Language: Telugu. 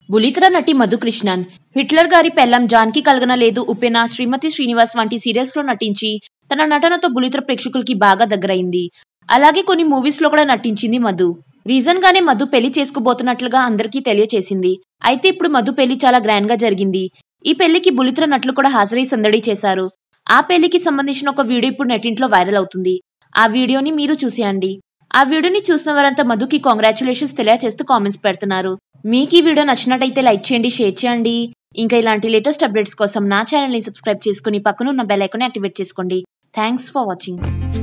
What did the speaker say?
బులితెర నటి మధుకృష్ణన్ హిట్లర్ గారి పెళ్లం జాన్కి కలగనలేదు ఉపెన శ్రీమతి శ్రీనివాస్ వంటి సీరియల్స్ లో నటించి తన నటనతో బులితెర ప్రేక్షకులకి బాగా దగ్గరైంది అలాగే కొన్ని మూవీస్ లో కూడా నటించింది మధు రీజన్ గానే మధు పెళ్లి చేసుకోబోతున్నట్లుగా అందరికీ తెలియచేసింది అయితే ఇప్పుడు మధు పెళ్లి చాలా గ్రాండ్ గా జరిగింది ఈ పెళ్లికి బులితెర నటులు కూడా హాజరై సందడి చేశారు ఆ పెళ్లికి సంబంధించిన ఒక వీడియో ఇప్పుడు నెట్టింట్లో వైరల్ అవుతుంది ఆ వీడియోని మీరు చూసేయండి ఆ వీడియోని చూసిన వారంతా మధుకి కాంగ్రాచులేషన్స్ తెలియజేస్తూ కామెంట్స్ పెడుతున్నారు మీకు ఈ వీడియో నచ్చినట్టయితే లైక్ చేయండి షేర్ చేయండి ఇంకా ఇలాంటి లేటెస్ట్ అప్డేట్స్ కోసం నా ఛానల్ని సబ్స్క్రైబ్ చేసుకుని పక్కన ఉన్న బెల్ ఐకాన్ యాక్టివేట్ చేసుకోండి థ్యాంక్స్ ఫర్ వాచింగ్